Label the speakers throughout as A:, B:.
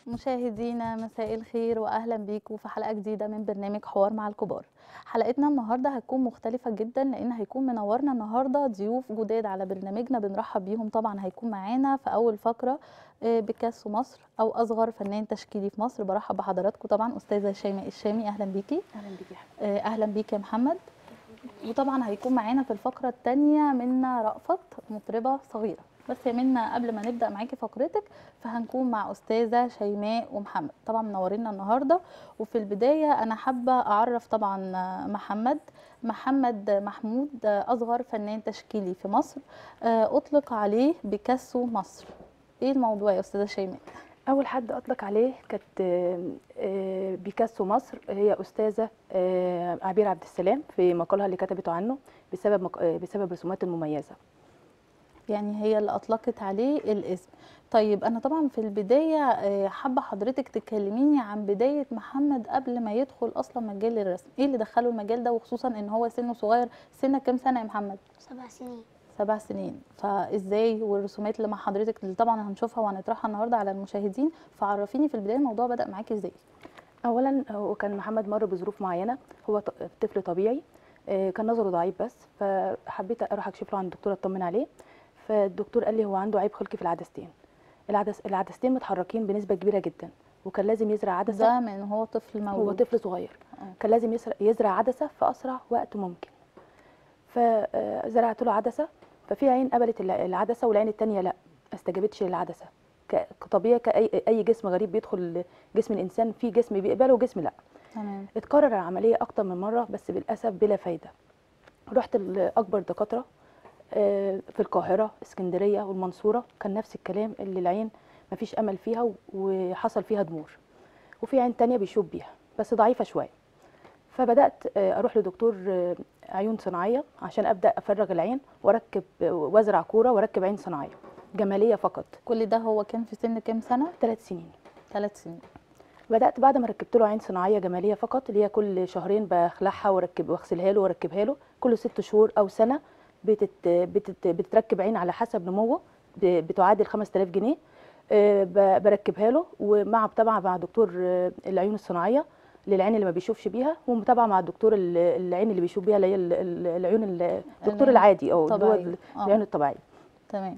A: مشاهدينا مساء الخير واهلا بيكم في حلقه جديده من برنامج حوار مع الكبار حلقتنا النهارده هتكون مختلفه جدا لان هيكون منورنا النهارده ضيوف جداد على برنامجنا بنرحب بيهم طبعا هيكون معانا في اول فقره آه، بيكاسو مصر او اصغر فنان تشكيلي في مصر برحب بحضراتكم طبعا استاذه شيماء الشامي اهلا بيكي
B: اهلا بيك يا حبيبي
A: آه، اهلا بيك يا محمد وطبعا هيكون معانا في الفقره الثانيه منا رأفت مطربه صغيره بس يا منا قبل ما نبدا معاكي فقرتك فهنكون مع استاذه شيماء ومحمد طبعا منورينا النهارده وفي البدايه انا حابه اعرف طبعا محمد محمد محمود اصغر فنان تشكيلي في مصر آه، اطلق عليه بيكاسو مصر ايه الموضوع يا استاذه شيماء
B: اول حد اطلق عليه كانت آه، آه، بيكاسو مصر هي استاذه آه، عبير عبد السلام في مقالها اللي كتبته عنه بسبب مق- آه، بسبب رسوماته المميزه
A: يعني هي اللي اطلقت عليه الاسم طيب انا طبعا في البدايه آه، حابه حضرتك تكلميني عن بدايه محمد قبل ما يدخل اصلا مجال الرسم ايه اللي دخله المجال ده وخصوصا ان هو سنه صغير سنه كام سنه يا محمد
C: سبع سنين
A: سبع سنين فازاي والرسومات اللي مع حضرتك اللي طبعا هنشوفها وهنطرحها النهارده على المشاهدين فعرفيني في البدايه الموضوع بدا معاكي ازاي
B: اولا هو كان محمد مر بظروف معينه هو ط- طفل طبيعي آه، كان نظره ضعيف بس فحبيت اروح اكشف له عند الدكتور اطمن عليه فالدكتور قال لي هو عنده عيب خلقي في العدستين العدس العدستين متحركين بنسبه كبيره جدا وكان لازم يزرع عدسه
A: ده من هو طفل
B: هو
A: مولود
B: طفل صغير
A: آه.
B: كان لازم يسرع- يزرع عدسه في اسرع وقت ممكن فزرعت له عدسه ففي عين قبلت الع- العدسه والعين التانية لا ما استجابتش للعدسه ك- كطبيعي كاي اي جسم غريب بيدخل جسم الانسان في جسم بيقبله وجسم لا
A: تمام
B: اتكرر العمليه اكتر من مره بس للاسف بلا فايده رحت لاكبر دكاتره آه، في القاهره اسكندريه والمنصوره كان نفس الكلام اللي العين مفيش امل فيها و- وحصل فيها ضمور وفي عين تانية بيشوف بيها بس ضعيفه شويه فبدات آه، اروح لدكتور آه، عيون صناعيه عشان ابدا افرغ العين واركب وازرع كوره واركب عين صناعيه جماليه فقط
A: كل ده هو كان في سن كام سنه
B: ثلاث سنين
A: ثلاث سنين
B: بدات بعد ما ركبت له عين صناعيه جماليه فقط اللي هي كل شهرين بخلعها واركب واغسلها له واركبها له كل ست شهور او سنه بتت بتت بتتركب عين على حسب نموه ب- بتعادل 5000 جنيه آه، ب- بركبها له ومع متابعه مع دكتور آه، العيون الصناعيه للعين اللي ما بيشوفش بيها ومتابعه مع الدكتور ال- العين اللي بيشوف بيها اللي هي ال- ال- العيون ال- الدكتور
A: العين
B: العادي او اللي هو
A: طبيعي.
B: ال-
A: آه.
B: العيون الطبيعيه
A: تمام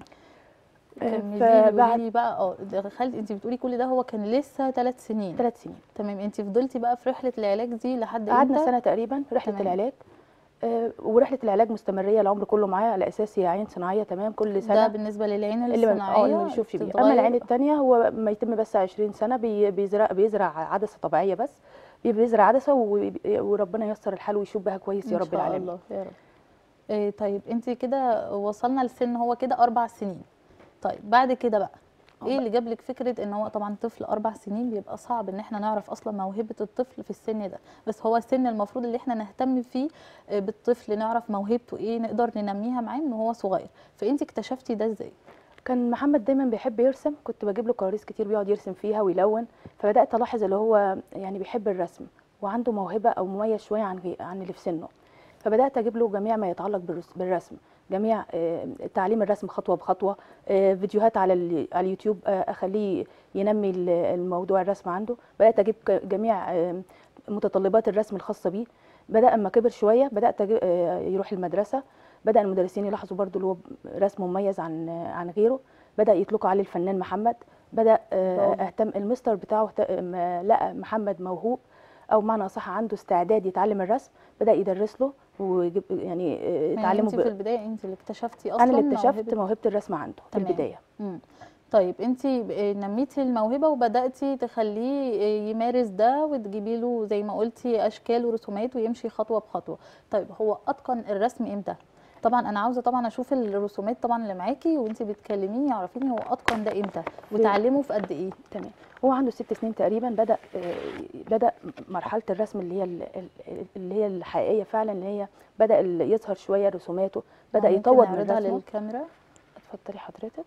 B: آه،
A: كملي
B: فبعد-
A: قولي لي بقى اه دخلت انت بتقولي كل ده هو كان لسه ثلاث سنين
B: ثلاث سنين
A: تمام انت فضلتي بقى في رحله العلاج دي لحد
B: قعدنا
A: امتى
B: سنه تقريبا في رحله
A: تمام.
B: العلاج آه، ورحله العلاج مستمريه العمر كله معايا على اساس هي عين صناعيه تمام كل
A: ده
B: سنه
A: بالنسبه للعين
B: اللي ما اه
A: الصناعيه
B: اللي ما بيشوفش بيها
A: بتتغير.
B: اما العين التانية هو ما يتم بس 20 سنه بي- بيزرع بيزرع عدسه طبيعيه بس بي- بيزرع عدسه وبي- وربنا ييسر الحال ويشوف بها كويس يا
A: ان
B: رب
A: شاء
B: العالمين
A: الله يا رب إيه طيب انت كده وصلنا لسن هو كده اربع سنين طيب بعد كده بقى
B: اه
A: ايه
B: بقى.
A: اللي جاب لك فكره ان هو طبعا طفل اربع سنين بيبقى صعب ان احنا نعرف اصلا موهبه الطفل في السن ده بس هو السن المفروض اللي احنا نهتم فيه آه، بالطفل نعرف موهبته ايه نقدر ننميها معاه من وهو صغير فانت اكتشفتي ده ازاي
B: كان محمد دايما بيحب يرسم كنت بجيب له كراريس كتير بيقعد يرسم فيها ويلون فبدات الاحظ اللي هو يعني بيحب الرسم وعنده موهبه او مميز شويه عن غي- عن اللي في سنه فبدات اجيب له جميع ما يتعلق بالرس- بالرسم جميع آه، تعليم الرسم خطوه بخطوه آه، فيديوهات على ال- على اليوتيوب آه، اخليه ينمي ال- الموضوع الرسم عنده بدات اجيب ك- جميع آه، متطلبات الرسم الخاصه بيه بدا اما كبر شويه بدات أجي- آه، يروح المدرسه بدا المدرسين يلاحظوا برضو اللي هو رسم مميز عن عن غيره بدا يطلقوا عليه الفنان محمد بدا آه،
A: برافو.
B: اهتم المستر بتاعه اهت- ما لقى محمد موهوب او معنى اصح عنده استعداد يتعلم الرسم بدا يدرس له ويجيب يعني آه،
A: يعني
B: يتعلمه
A: انت في
B: ب...
A: البدايه انت اللي اكتشفتي اصلا
B: انا اللي اكتشفت
A: موهبة-
B: موهبه الرسم عنده في
A: تمام.
B: البدايه
A: مم. طيب انت نميتي الموهبه وبداتي تخليه يمارس ده وتجيبي له زي ما قلتي اشكال ورسومات ويمشي خطوه بخطوه طيب هو اتقن الرسم امتى طبعا انا عاوزه طبعا اشوف الرسومات طبعا اللي معاكي وانت بتكلميني عرفيني هو اتقن ده امتى وتعلمه في قد ايه
B: تمام هو عنده ست سنين تقريبا بدا آه، بدا مرحله الرسم اللي هي ال- ال- اللي هي الحقيقيه فعلا اللي هي بدا ال- يظهر شويه رسوماته بدا
A: ممكن
B: يطور من
A: نعرضها
B: رسمه
A: للكاميرا
B: اتفضلي حضرتك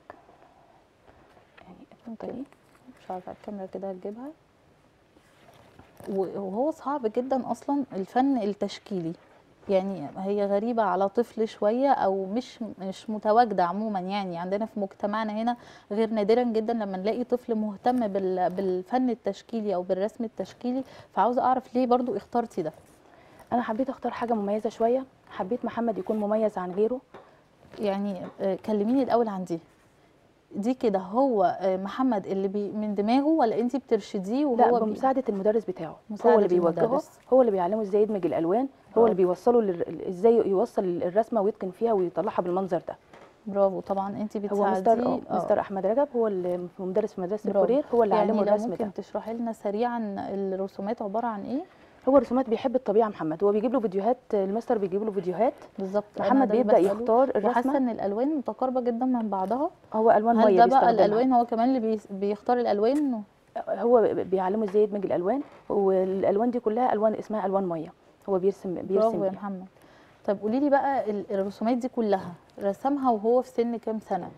B: يعني اتفضلي
A: مش عارفه الكاميرا كده هتجيبها وهو صعب جدا اصلا الفن التشكيلي يعني هي غريبة على طفل شوية أو مش مش متواجدة عموما يعني عندنا في مجتمعنا هنا غير نادرا جدا لما نلاقي طفل مهتم بال- بالفن التشكيلي أو بالرسم التشكيلي فعاوزة أعرف ليه برضو اخترتي ده
B: انا حبيت اختار حاجه مميزه شويه حبيت محمد يكون مميز عن غيره
A: يعني آه، كلميني الأول عن دي دي كده هو آه، محمد اللي بي من دماغه ولا انت بترشديه وهو
B: لا
A: بي-
B: بمساعده المدرس بتاعه هو
A: مساعدة
B: اللي بيوجهه
A: المدرس.
B: هو اللي بيعلمه ازاي يدمج الالوان هو
A: آه.
B: اللي بيوصله لل... ازاي يوصل الرسمه ويتقن فيها ويطلعها بالمنظر ده
A: برافو طبعا انت
B: هو
A: بتساعديه
B: مستر اه
A: آه.
B: مستر احمد رجب هو اللي مدرس في مدرسه
A: برافو.
B: الكورير هو اللي
A: يعني
B: علمه
A: لو
B: الرسم
A: ممكن
B: ده
A: تشرحي لنا سريعا الرسومات عبارة عن ايه
B: هو رسومات بيحب الطبيعه محمد هو بيجيب له فيديوهات المستر بيجيب له فيديوهات
A: بالظبط أنا
B: محمد
A: ده اللي
B: بيبدا
A: بسأله.
B: يختار
A: وحاسه
B: الرسمه
A: ان الالوان متقاربه جدا من بعضها
B: هو الوان
A: هل
B: ميه
A: ده بقى
B: بيستخدمها.
A: الالوان هو كمان اللي بي- بيختار الالوان
B: هو بيعلمه ازاي يدمج الالوان والالوان دي كلها الوان اسمها الوان ميه هو بيرسم
A: برافو
B: بيرسم
A: يا
B: بيها.
A: محمد طيب قولي لي بقى ال- الرسومات دي كلها رسمها وهو في سن كام سنه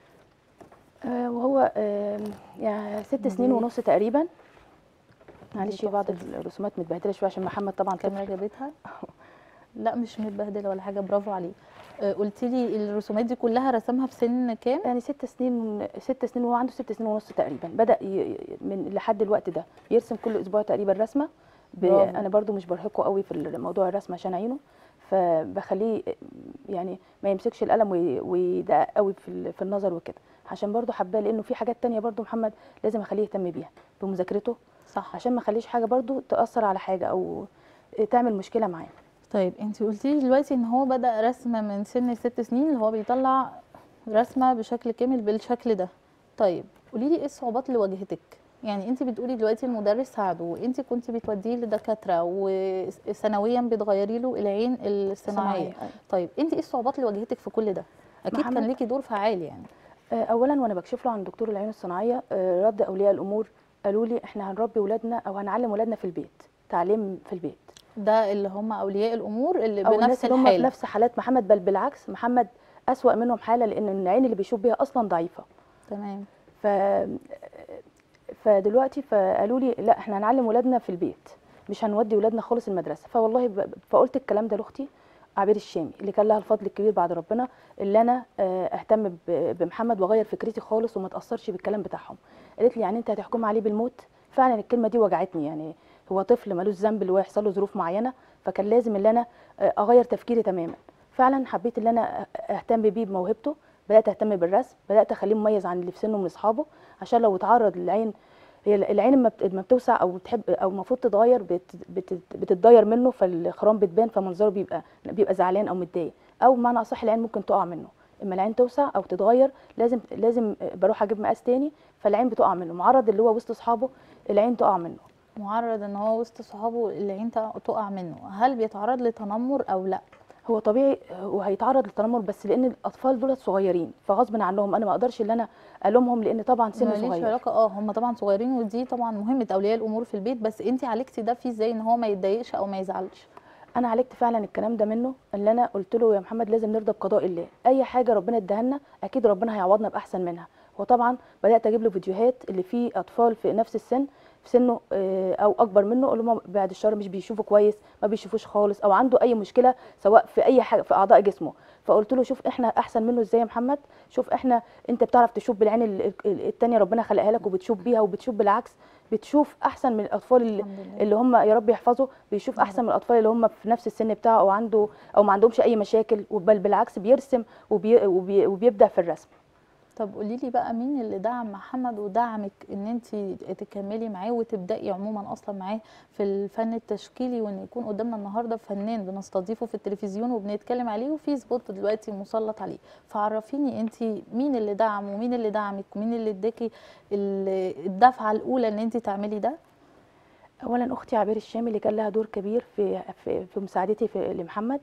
B: آه، وهو آه، يعني ست سنين
A: دي-
B: ونص تقريبا معلش
A: دي
B: بعض
A: تحفة.
B: الرسومات متبهدله شويه عشان محمد طبعا
A: الكاميرا
B: طفل
A: جابتها لا مش متبهدله ولا حاجه برافو عليه آه، قلتي لي الرسومات دي كلها رسمها في سن كام
B: يعني ست سنين ست سنين وهو عنده ست سنين ونص تقريبا بدا ي- ي- من لحد الوقت ده يرسم كل اسبوع تقريبا رسمه ب...
A: برافو.
B: انا برضو مش برهقه قوي في موضوع الرسم عشان اعينه فبخليه يعني ما يمسكش القلم وي- ويدقق قوي في ال- في النظر وكده عشان برضو حباه لانه في حاجات تانية برضو محمد لازم اخليه يهتم بيها بمذاكرته
A: صح
B: عشان ما اخليش حاجه برضو تاثر على حاجه او تعمل مشكله معاه
A: طيب انت قلتي لي دلوقتي ان هو بدا رسم من سن ست سنين اللي هو بيطلع رسمه بشكل كامل بالشكل ده طيب قولي لي ايه الصعوبات اللي واجهتك يعني انت بتقولي دلوقتي المدرس ساعده وانت كنت بتوديه لدكاتره وسنويا بتغيري له العين الصناعيه
B: صناعية.
A: طيب انت ايه الصعوبات اللي واجهتك في كل ده اكيد كان
B: محمد-
A: ليكي دور فعال يعني
B: آه، اولا وانا بكشف له عن دكتور العيون الصناعيه آه، رد اولياء الامور قالوا لي احنا هنربي ولادنا او هنعلم ولادنا في البيت تعليم في البيت
A: ده اللي هم اولياء الامور اللي
B: او الناس
A: بنفس
B: اللي هم في
A: الحاله
B: نفس حالات محمد بل بالعكس محمد اسوا منهم حاله لان العين اللي بيشوف بيها اصلا ضعيفه
A: تمام
B: ف فدلوقتي فقالوا لي لا احنا هنعلم ولادنا في البيت مش هنودي ولادنا خالص المدرسه فوالله ب... فقلت الكلام ده لاختي عبير الشامي اللي كان لها الفضل الكبير بعد ربنا اللي انا آه، اهتم ب- بمحمد واغير فكرتي خالص وما اتاثرش بالكلام بتاعهم قالت لي يعني انت هتحكم عليه بالموت فعلا الكلمه دي وجعتني يعني هو طفل ملوش ذنب اللي هو يحصل له ظروف معينه فكان لازم ان انا آه، اغير تفكيري تماما فعلا حبيت ان انا اهتم بيه بموهبته بدات اهتم بالرسم بدات اخليه مميز عن اللي في سنه من اصحابه عشان لو اتعرض للعين هي العين لما بت- لما بتوسع او بتحب او المفروض تتغير بت- بت- بتتضير منه فالخرام بتبان فمنظره بيبقى بيبقى زعلان او متضايق او بمعنى اصح العين ممكن تقع منه اما العين توسع او تتغير لازم لازم بروح اجيب مقاس تاني فالعين بتقع منه معرض اللي هو وسط اصحابه العين تقع منه
A: معرض ان هو وسط صحابه العين تق- تقع منه هل بيتعرض لتنمر او لا
B: هو طبيعي وهيتعرض للتنمر بس لان الاطفال دول صغيرين فغصب عنهم انا ما اقدرش ان انا الومهم لان طبعا سن
A: ماليش
B: صغير
A: علاقه اه هم طبعا صغيرين ودي طبعا مهمه اولياء الامور في البيت بس انت عالجتي ده فيه ازاي ان هو ما يتضايقش او ما يزعلش
B: انا عالجت فعلا الكلام ده منه اللي انا قلت له يا محمد لازم نرضى بقضاء الله اي حاجه ربنا اداها لنا اكيد ربنا هيعوضنا باحسن منها وطبعا بدات اجيب له فيديوهات اللي فيه اطفال في نفس السن في سنه آه، او اكبر منه اللي هم بعد الشر مش بيشوفوا كويس ما بيشوفوش خالص او عنده اي مشكله سواء في اي حاجه في اعضاء جسمه فقلت له شوف احنا احسن منه ازاي يا محمد شوف احنا انت بتعرف تشوف بالعين ال- ال- التانية ربنا خلقها لك وبتشوف بيها وبتشوف بالعكس بتشوف احسن من الاطفال اللي,
A: الحمد لله.
B: اللي هم يا رب يحفظه بيشوف
A: يا
B: احسن من الاطفال اللي هم في نفس السن بتاعه او عنده او ما عندهمش اي مشاكل بل بالعكس بيرسم وبي وبي وبيبدع في الرسم
A: طب قولي لي بقى مين اللي دعم محمد ودعمك ان انت تكملي معاه وتبداي عموما اصلا معاه في الفن التشكيلي وان يكون قدامنا النهارده فنان بنستضيفه في التلفزيون وبنتكلم عليه وفي سبوت دلوقتي مسلط عليه فعرفيني انت مين اللي دعم ومين اللي دعمك ومين اللي اداكي ال- الدفعه الاولى ان انت تعملي ده
B: اولا اختي عبير الشامي اللي كان لها دور كبير في في, في مساعدتي في لمحمد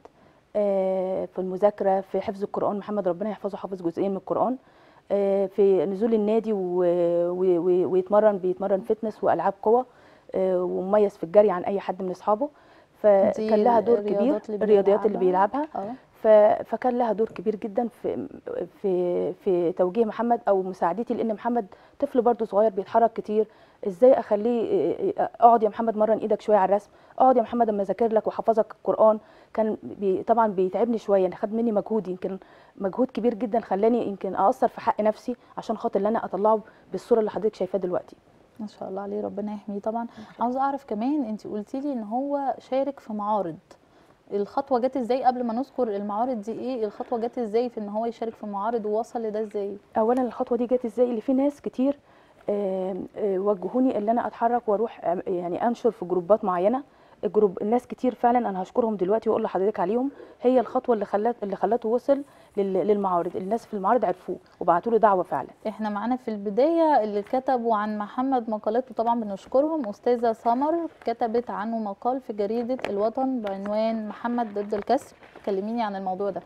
B: آه، في المذاكره في حفظ القران محمد ربنا يحفظه حافظ جزئين من القران آه، في نزول النادي و- و- و- ويتمرن بيتمرن فتنس والعاب قوه آه، ومميز في الجري عن اي حد من اصحابه فكان لها دور كبير
A: الرياضات اللي
B: الرياضيات اللي
A: بيلعبها.
B: بيلعبها
A: اه
B: ف- فكان لها دور كبير جدا في في في توجيه محمد او مساعدتي لان محمد طفل برضه صغير بيتحرك كتير ازاي اخليه إيه، اقعد يا محمد مرن ايدك شويه على الرسم اقعد يا محمد اما اذاكر لك وحفظك القران كان بي طبعا بيتعبني شويه يعني خد مني مجهود يمكن مجهود كبير جدا خلاني يمكن اقصر في حق نفسي عشان خاطر ان انا اطلعه بالصوره اللي حضرتك شايفاها دلوقتي
A: ما شاء الله عليه ربنا يحميه طبعا عاوزه اعرف كمان انت قلتي لي ان هو شارك في معارض الخطوه جت ازاي قبل ما نذكر المعارض دي ايه الخطوه جت ازاي في ان هو يشارك في معارض ووصل لده ازاي
B: اولا الخطوه دي جت ازاي اللي في ناس كتير آم، آه، وجهوني ان انا اتحرك واروح آم، يعني انشر في جروبات معينه الجروب الناس كتير فعلا انا هشكرهم دلوقتي واقول لحضرتك عليهم هي الخطوه اللي خلت اللي خلته وصل لل- للمعارض الناس في المعارض عرفوه وبعتوا له دعوه فعلا
A: احنا معانا في البدايه اللي كتبوا عن محمد مقالات وطبعا بنشكرهم استاذه سمر كتبت عنه مقال في جريده الوطن بعنوان محمد ضد الكسر كلميني عن الموضوع ده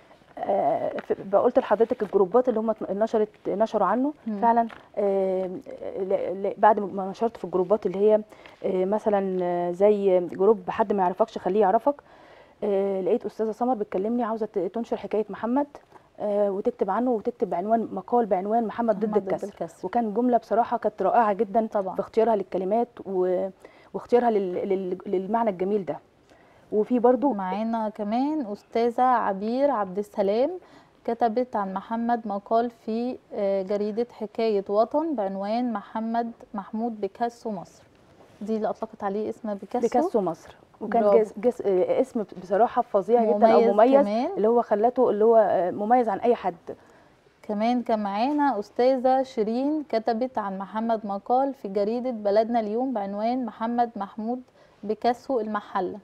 B: آه، ف- قلت لحضرتك الجروبات اللي هم نشرت نشروا عنه
A: مم.
B: فعلا آه، ل- ل- بعد ما نشرت في الجروبات اللي هي آه، مثلا آه، زي جروب حد ما يعرفكش خليه يعرفك آه، لقيت استاذه سمر بتكلمني عاوزه ت- تنشر حكايه محمد آه، وتكتب عنه وتكتب عنوان مقال بعنوان محمد ضد
A: محمد ضد
B: الكسر
A: الكسر.
B: وكان جمله بصراحه كانت رائعه جدا
A: طبعا.
B: في اختيارها للكلمات و- واختيارها لل- لل- للمعنى الجميل ده وفي برضو
A: معانا كمان أستاذة عبير عبد السلام كتبت عن محمد مقال في آه، جريدة حكاية وطن بعنوان محمد محمود بيكاسو مصر دي اللي أطلقت عليه اسم بيكاسو,
B: بيكاسو مصر وكان
A: برافو.
B: جس جس آه، اسم بصراحه فظيع جدا او
A: مميز
B: مميز
A: كمان.
B: اللي هو خلته اللي هو آه، مميز عن اي حد
A: كمان كان معانا أستاذة شيرين كتبت عن محمد مقال في جريدة بلدنا اليوم بعنوان محمد محمود بيكاسو المحلة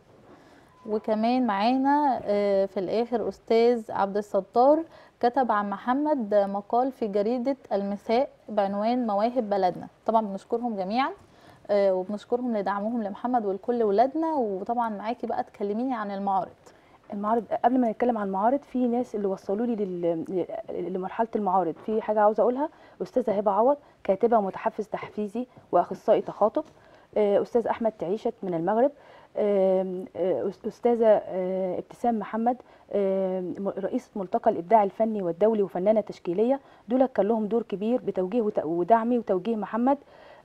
A: وكمان معانا آه، في الآخر أستاذ عبد الستار كتب عن محمد مقال في جريدة المساء بعنوان مواهب بلدنا طبعا بنشكرهم جميعا آه، وبنشكرهم لدعمهم لمحمد ولكل ولادنا وطبعا معاكي بقى تكلميني عن المعارض
B: المعارض قبل ما نتكلم عن المعارض في ناس اللي وصلوا لي لل- لمرحله المعارض في حاجه عاوزه اقولها استاذه هبه عوض كاتبه ومتحفز تحفيزي واخصائي تخاطب آه، استاذ احمد تعيشت من المغرب آم، آه، أس- استاذه آه، ابتسام محمد آم، م- رئيسه ملتقى الابداع الفني والدولي وفنانه تشكيليه دول كان لهم دور كبير بتوجيه وت- ودعمي وتوجيه محمد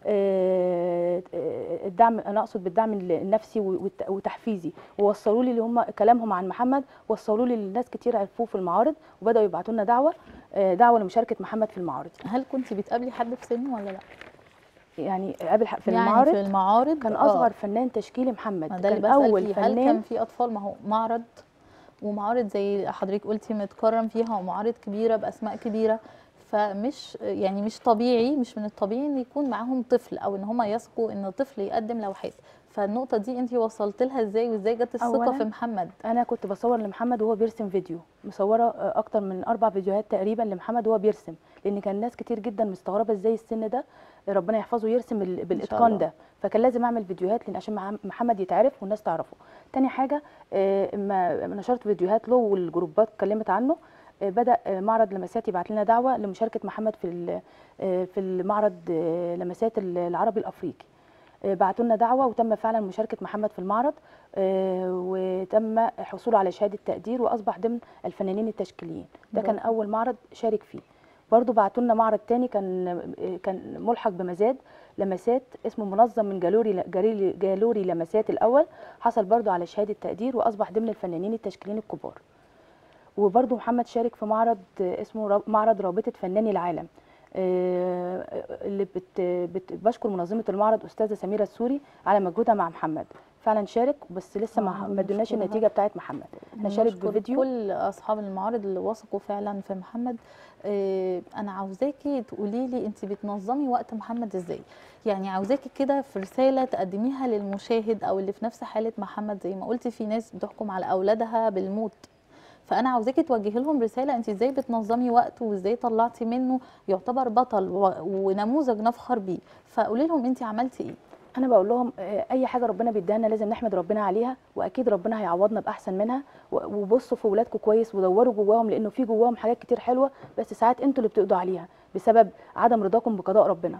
B: آه، آه، الدعم انا اقصد بالدعم النفسي والت- وتحفيزي ووصلوا لي اللي هم كلامهم عن محمد وصلوا لي لناس كتير عرفوه في المعارض وبداوا يبعتوا لنا دعوه آه، دعوه لمشاركه محمد في المعارض
A: هل كنت بتقابلي حد في سنه ولا لا؟
B: يعني قابل ح- في
A: يعني
B: المعارض
A: في المعارض
B: كان
A: آه.
B: اصغر فنان تشكيلي محمد
A: ما ده اللي
B: كان
A: بسأل
B: اول
A: فيه هل كان
B: فنان
A: في اطفال ما هو معرض ومعارض زي حضرتك قلتي متكرم فيها ومعارض كبيره باسماء كبيره فمش يعني مش طبيعي مش من الطبيعي ان يكون معاهم طفل او ان هم يثقوا ان طفل يقدم لوحات فالنقطه دي انت وصلت لها ازاي وازاي جت الثقه
B: أولاً
A: في محمد
B: انا كنت بصور لمحمد وهو بيرسم فيديو مصوره آه، اكتر من اربع فيديوهات تقريبا لمحمد وهو بيرسم لان كان ناس كتير جدا مستغربه ازاي السن ده ربنا يحفظه يرسم ال- بالاتقان
A: الله.
B: ده فكان لازم اعمل فيديوهات لان عشان مع- محمد يتعرف والناس تعرفه تاني حاجه آه، اما نشرت فيديوهات له والجروبات اتكلمت عنه آه، بدا آه، معرض لمسات يبعت لنا دعوه لمشاركه محمد في ال- آه، في المعرض آه، لمسات ال- العربي الافريقي آه، بعتوا لنا دعوه وتم فعلا مشاركه محمد في المعرض آه، وتم حصوله على شهاده تقدير واصبح ضمن الفنانين التشكيليين ده كان
A: برافو.
B: اول معرض شارك فيه برضو بعتوا لنا معرض تاني كان آه، كان ملحق بمزاد لمسات اسمه منظم من جالوري جالوري, جالوري لمسات الاول حصل برضو على شهاده تقدير واصبح ضمن الفنانين التشكيليين الكبار وبرضو محمد شارك في معرض آه، اسمه راب- معرض رابطه فناني العالم آه، اللي بت بت بشكر منظمه المعرض استاذه سميره السوري على مجهودها مع محمد فعلا شارك بس لسه ما
A: آه،
B: ما ادوناش
A: بنشكرها.
B: النتيجه بتاعت محمد احنا شارك
A: بنشكر
B: بفيديو
A: كل اصحاب المعارض اللي وثقوا فعلا في محمد آه، انا عاوزاكي تقولي لي انت بتنظمي وقت محمد ازاي يعني عاوزاكي كده في رساله تقدميها للمشاهد او اللي في نفس حاله محمد زي ما قلتي في ناس بتحكم على اولادها بالموت فانا عاوزاكي توجهي لهم رساله انت ازاي بتنظمي وقت وازاي طلعتي منه يعتبر بطل و- ونموذج نفخر بيه فقولي لهم انت عملتي ايه
B: انا بقول لهم آه، اي حاجه ربنا بيديها لنا لازم نحمد ربنا عليها واكيد ربنا هيعوضنا باحسن منها و- وبصوا في ولادكم كويس ودوروا جواهم لانه في جواهم حاجات كتير حلوه بس ساعات انتوا اللي بتقضوا عليها بسبب عدم رضاكم بقضاء ربنا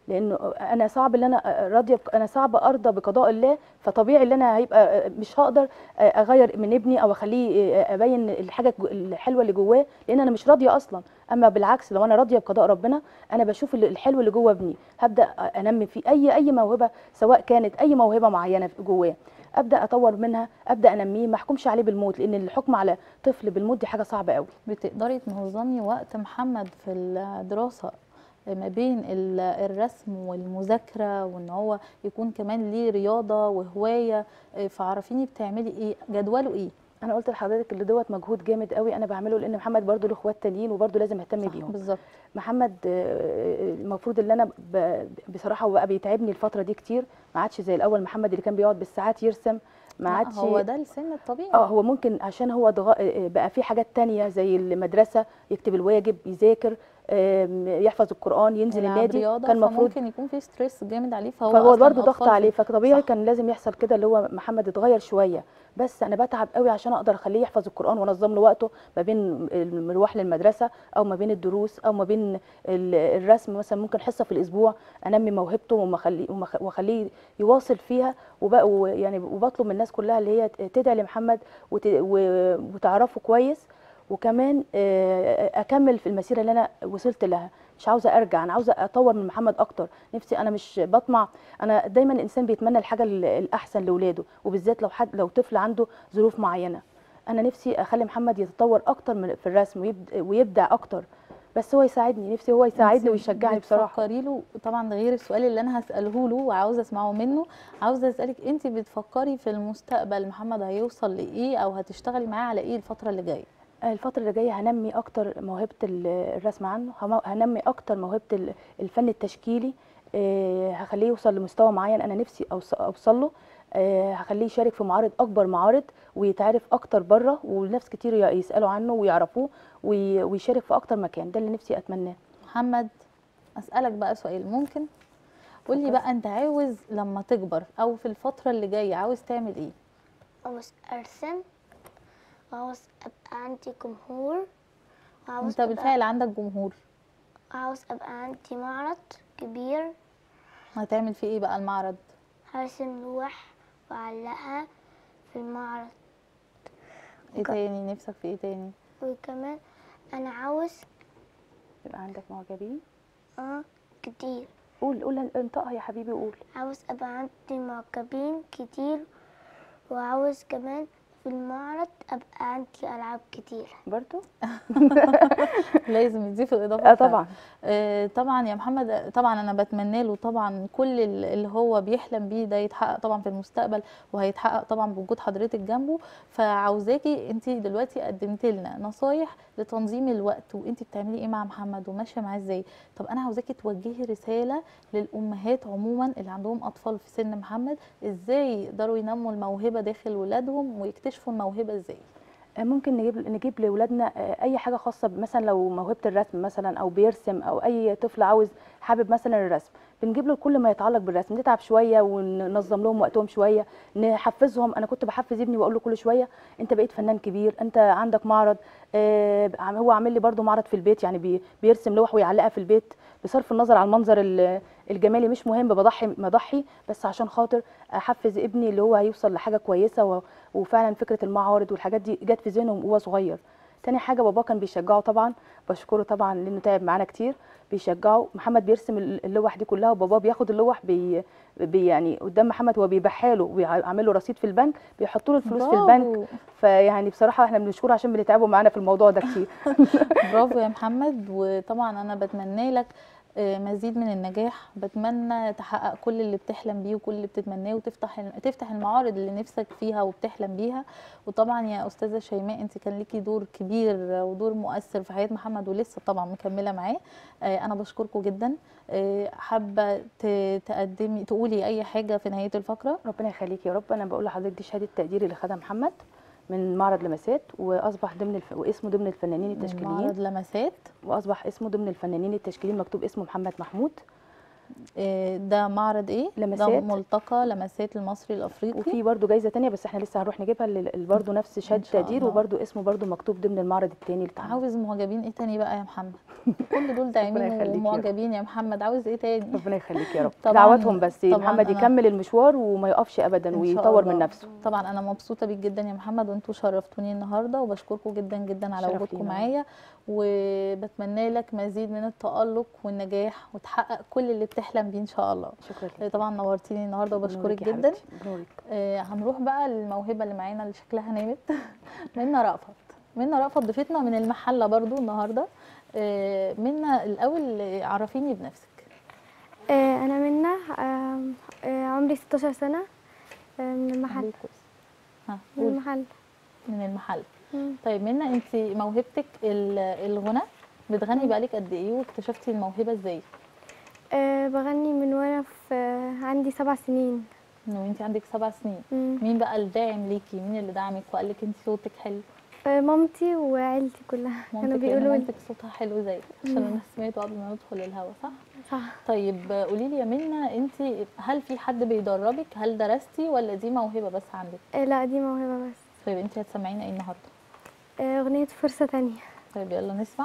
B: لانه انا صعب ان انا راضيه بق- انا صعب ارضى بقضاء الله فطبيعي ان انا هيبقى مش هقدر اغير من ابني او اخليه ابين الحاجه الج- الحلوه اللي جواه لان انا مش راضيه اصلا اما بالعكس لو انا راضيه بقضاء ربنا انا بشوف ال- الحلو اللي جوه ابني هبدا انمي فيه اي اي موهبه سواء كانت اي موهبه معينه في- جواه ابدا اطور منها ابدا انميه ما احكمش عليه بالموت لان الحكم على طفل بالموت دي حاجه صعبه قوي
A: بتقدري تنظمي وقت محمد في الدراسة ما بين ال- الرسم والمذاكرة وان هو يكون كمان ليه رياضة وهواية إيه، فعرفيني بتعملي ايه جدوله ايه
B: انا قلت لحضرتك اللي دوت مجهود جامد قوي انا بعمله لان محمد برضو له اخوات تانيين وبرضو لازم اهتم
A: صح،
B: بيهم
A: بالظبط
B: محمد آه، المفروض ان انا ب- بصراحه هو بقى بيتعبني الفتره دي كتير ما عادش زي الاول محمد اللي كان بيقعد بالساعات يرسم ما
A: لا،
B: عادش
A: هو ده السن الطبيعي
B: اه هو ممكن عشان هو ضغ... آه، بقى في حاجات تانية زي المدرسه يكتب الواجب يذاكر آم، يحفظ القران ينزل
A: يلعب
B: النادي
A: رياضة
B: كان المفروض
A: فممكن يكون في ستريس جامد عليه فهو
B: فهو
A: أصلاً
B: برضه ضغط
A: أطفال في-
B: عليه فطبيعي
A: صح.
B: كان لازم يحصل كده اللي هو محمد اتغير شويه بس انا بتعب قوي عشان اقدر اخليه يحفظ القران وانظم له وقته ما بين المروح للمدرسه او ما بين الدروس او ما بين ال- الرسم مثلا ممكن حصه في الاسبوع انمي موهبته وما أخليه- وما أخ- واخليه يواصل فيها وبقى ويعني وبطلب من الناس كلها اللي هي تدعي لمحمد وت- و- وتعرفه كويس وكمان آه، اكمل في المسيره اللي انا وصلت لها مش عاوزه ارجع انا عاوزه اطور من محمد اكتر نفسي انا مش بطمع انا دايما الانسان بيتمنى الحاجه ال- الاحسن لاولاده وبالذات لو حد لو طفل عنده ظروف معينه انا نفسي اخلي محمد يتطور اكتر من في الرسم ويبد- ويبدع اكتر بس هو يساعدني نفسي هو يساعدني
A: انتي
B: ويشجعني بصراحه
A: بتفكري له طبعا ده غير السؤال اللي انا هساله له وعاوزه اسمعه منه عاوزه اسالك انت بتفكري في المستقبل محمد هيوصل لايه او هتشتغلي معاه على ايه الفتره اللي جايه
B: الفترة اللي جاية هنمي أكتر موهبة ال- الرسم عنه هم- هنمي أكتر موهبة ال- الفن التشكيلي آه، هخليه يوصل لمستوى معين أنا نفسي أوص- أوصل له آه، هخليه يشارك في معارض أكبر معارض ويتعرف أكتر بره وناس كتير ي- يسألوا عنه ويعرفوه وي- ويشارك في أكتر مكان ده اللي نفسي أتمناه
A: محمد اسالك بقى سؤال ممكن قولي
B: اتفضل.
A: بقى انت عاوز لما تكبر او في الفتره اللي جايه عاوز تعمل ايه
C: عاوز أرسم وعاوز أبقى عندي جمهور وعاوز
A: انت بالفعل عندك جمهور
C: عاوز أبقى عندي معرض كبير
A: هتعمل فيه ايه بقى المعرض
C: هرسم لوح وأعلقها في المعرض
A: ايه تاني نفسك في ايه تاني
C: وكمان أنا عاوز
B: يبقى عندك معجبين
C: أه كتير
B: قول قول انطقها يا حبيبي قول
C: عاوز أبقى عندي معجبين كتير وعاوز كمان في المعرض أبقى عندي ألعاب كتير
B: برضو
A: لازم يضيف الاضافه
B: اه
A: بتاعته.
B: طبعا
A: آه، طبعا يا محمد آه، طبعا انا بتمنى له طبعا كل ال- اللي هو بيحلم بيه ده يتحقق طبعا في المستقبل وهيتحقق طبعا بوجود حضرتك جنبه فعاوزاكي انت دلوقتي قدمت لنا نصايح لتنظيم الوقت وانت بتعملي ايه مع محمد وماشيه معاه ازاي طب انا عاوزاكي توجهي رساله للامهات عموما اللي عندهم اطفال في سن محمد ازاي يقدروا ينموا الموهبه داخل ولادهم ويكتشفوا الموهبه ازاي
B: ممكن نجيب نجيب لاولادنا اي حاجه خاصه ب- مثلا لو موهبه الرسم مثلا او بيرسم او اي طفل عاوز حابب مثلا الرسم بنجيب له كل ما يتعلق بالرسم نتعب شويه وننظم لهم وقتهم شويه نحفزهم انا كنت بحفز ابني واقول له كل شويه انت بقيت فنان كبير انت عندك معرض آه، عم- هو عامل لي برده معرض في البيت يعني بي- بيرسم لوح ويعلقها في البيت بصرف النظر عن المنظر ال- الجمالي مش مهم بضحي بضحي بس عشان خاطر احفز ابني اللي هو هيوصل لحاجه كويسه و- وفعلا فكره المعارض والحاجات دي جت في ذهنه وهو صغير تاني حاجه بابا كان بيشجعه طبعا بشكره طبعا لانه تعب معانا كتير بيشجعه محمد بيرسم ال- اللوح دي كلها وبابا بياخد اللوح بي, بي يعني قدام محمد هو بيبيعها له ويعمل له رصيد في البنك بيحط له الفلوس في البنك
A: برافو.
B: فيعني بصراحه احنا بنشكره عشان بنتعبوا معانا في الموضوع ده كتير
A: برافو يا محمد وطبعا انا بتمنى لك آه، مزيد من النجاح بتمنى تحقق كل اللي بتحلم بيه وكل اللي بتتمناه وتفتح تفتح المعارض اللي نفسك فيها وبتحلم بيها وطبعا يا استاذه شيماء انت كان ليكي دور كبير ودور مؤثر في حياه محمد ولسه طبعا مكمله معاه آه، انا بشكركم جدا آه، حابه ت- تقدمي تقولي اي حاجه في نهايه الفقره
B: ربنا يخليك يا رب انا بقول لحضرتك دي شهاده تقدير اللي خدها محمد من معرض لمسات واصبح ضمن الف... واسمه ضمن الفنانين
A: من
B: التشكيليين
A: معرض لمسات
B: واصبح اسمه ضمن الفنانين التشكيليين مكتوب اسمه محمد محمود
A: إيه ده معرض ايه ده
B: لمسات.
A: ملتقى لمسات المصري الافريقي
B: وفي برضو جايزه تانية بس احنا لسه هنروح نجيبها اللي برضو نفس شهاده
A: شاء
B: تقدير
A: الله.
B: وبرضو اسمه برضو مكتوب ضمن المعرض التاني اللي اتعمل
A: عاوز معجبين ايه تاني بقى يا محمد كل دول داعمين
B: يخليك يا رب.
A: ومعجبين يا محمد عاوز ايه تاني
B: ربنا يخليك يا رب
A: طبعاً-
B: دعواتهم بس
A: طبعاً
B: محمد
A: أنا-
B: يكمل المشوار وما يقفش ابدا
A: إن شاء
B: ويطور من
A: الله.
B: نفسه
A: طبعا انا مبسوطه بيك جدا يا محمد وانتوا شرفتوني النهارده وبشكركم جدا جدا على
B: شرف
A: وجودكم
B: لينا.
A: معايا وبتمنى لك مزيد من التالق والنجاح وتحقق كل اللي بتحلم بيه ان شاء الله
B: شكرا
A: آه،
B: لك
A: طبعا نورتيني النهارده وبشكرك
B: بنورك يا
A: جدا
B: حبيبتي، بنورك
A: آه، هنروح بقى للموهبه اللي معانا اللي شكلها نامت منى رأفت منى رأفت ضيفتنا من المحله برضو النهارده آه، منى الاول آه، عرفيني بنفسك
D: آه، أنا منى آم، آه، عمري 16 سنة آه، من المحل
A: عليك كويس. ها
D: من
A: قولي.
D: المحل
A: من المحل
D: مم.
A: طيب منى انت موهبتك ال- الغنى بتغني بقالك قد ايه واكتشفتي الموهبه ازاي
D: آه، بغني من وأنا في آه، عندي سبع سنين
A: من وانت عندك سبع سنين
D: مم.
A: مين بقى الداعم ليكي مين اللي دعمك وقال لك انت صوتك حلو
D: آه، مامتي وعيلتي كلها كانوا
A: مامتك لأن
D: بيقولوا لي
A: مامتك صوتها حلو زيك عشان انا سمعته قبل ما ندخل الهوا صح
D: صح
A: طيب قولي لي يا منى انت هل في حد بيدربك هل درستي ولا دي موهبه بس عندك
D: آه، لا دي موهبة بس
A: طيب انت هتسمعينا ايه النهارده
D: آه، أغنية فرصة تانية
A: طيب يلا نسمع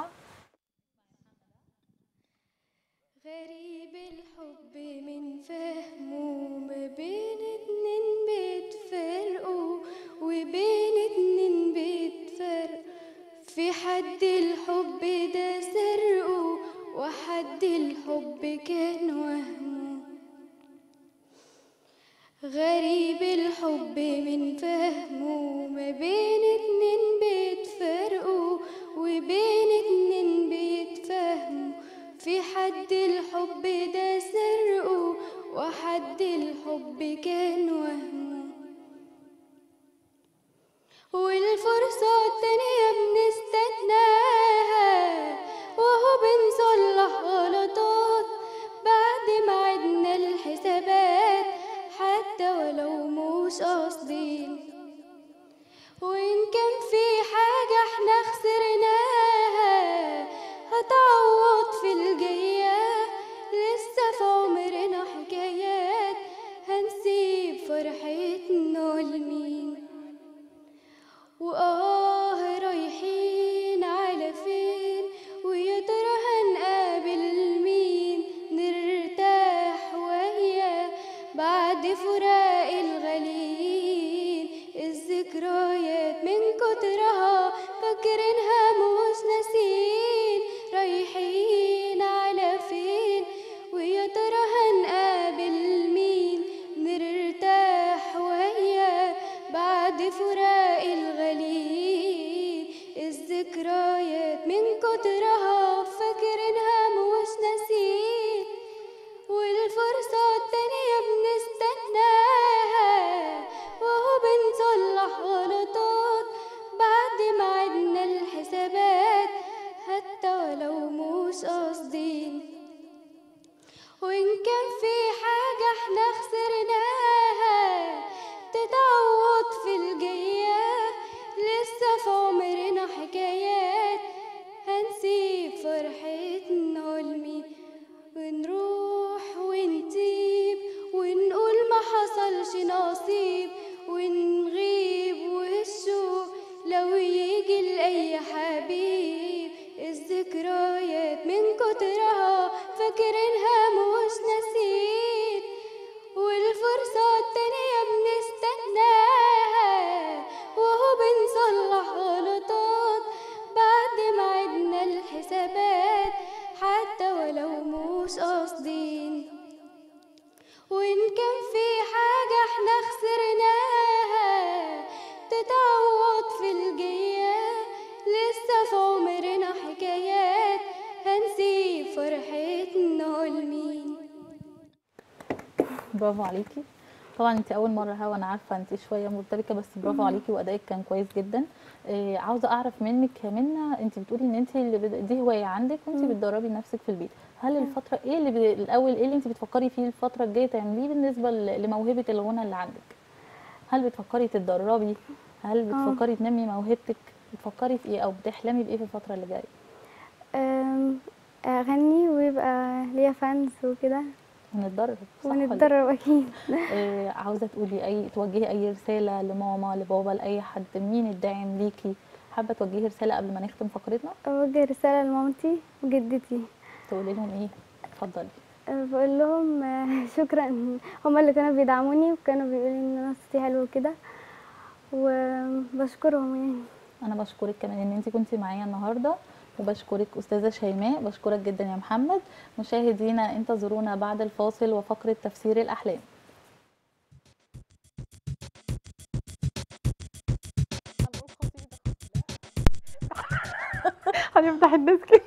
E: غريب الحب من فهمه ما بين اتنين بيتفرقوا وبين اتنين بيتفرق في حد الحب ده سرقه وحد الحب كان وهمه غريب الحب من فهمه ما بين اتنين بيتفرقوا وبين اتنين بيتفهموا في حد الحب ده سرقه وحد الحب كان وهمه والفرصة التانية بنستناها وهو بنصلح غلطات بعد ما عدنا الحسابات حتى ولو مش قاصدين وإن كان في حاجة احنا خسرناها هتعوض في الجاية لسه في عمرنا حكايات هنسيب فرحتنا لمين وآه رايحين على فين ويا ترى هنقابل مين نرتاح وياه بعد فراق الغاليين الذكريات من كترها فاكرينها مش ناسين رايحين على فين ويا ترى هنقابل مين نرتاح وياه بعد فراق الغاليين الذكريات من كترها فاكرينها مش ناسين والفرصة التانية بنستناها وهو بنصلح غلطات بعد ما عدنا الحسابات حتى ولو مش قاصدين وإن كان في حاجة احنا خسرناها تتعوض في الجاية لسه في عمرنا حكايات هنسيب فرحتنا لمين ونروح ونسيب ونقول ما حصلش نصيب ونغيب والشوق لو يجي لأي حبيب الذكريات من كترها فاكرينها مش ناسين والفرصة التانية بنستناها وهو بنصلح غلطات بعد ما عدنا الحسابات حتى ولو مش قاصدين وإن كان في حاجة احنا خسرناها تتعوض في الجاية لسه في عمرنا حكايات هنسيب فرحتنا لمين
A: برافو عليكي طبعا انت اول مره هوا انا عارفه انت شويه مرتبكه بس برافو عليكي وادائك كان كويس جدا آه عاوزه اعرف منك يا منى انت بتقولي ان انت اللي بد... دي هوايه عندك وانت بتدربي نفسك في البيت هل الفتره ايه اللي ب... الاول ايه اللي انت بتفكري فيه الفتره الجايه تعمليه بالنسبه ل... لموهبه الغنى اللي عندك هل بتفكري تتدربي هل بتفكري تنمي موهبتك بتفكري في ايه او بتحلمي بايه في الفتره اللي جايه
D: آم، أغني ويبقى ليا فانز وكده
A: ونتضرر صح ولا إيه؟
D: ونتدرب اكيد
A: آه، عاوزه تقولي اي توجهي اي رساله لماما لبابا لاي حد مين الداعم ليكي حابه توجهي رساله قبل ما نختم فقرتنا
D: اوجه رساله لمامتي وجدتي
A: تقولي لهم ايه اتفضلي
D: أه، بقول لهم آه، شكرا هما اللي كانوا بيدعموني وكانوا بيقولوا ان انا صوتي حلو وكده وبشكرهم يعني
A: انا بشكرك كمان ان انت كنتي معايا النهارده وبشكرك استاذه شيماء بشكرك جدا يا محمد مشاهدينا انتظرونا بعد الفاصل وفقره تفسير الاحلام
B: هنفتح الناس كده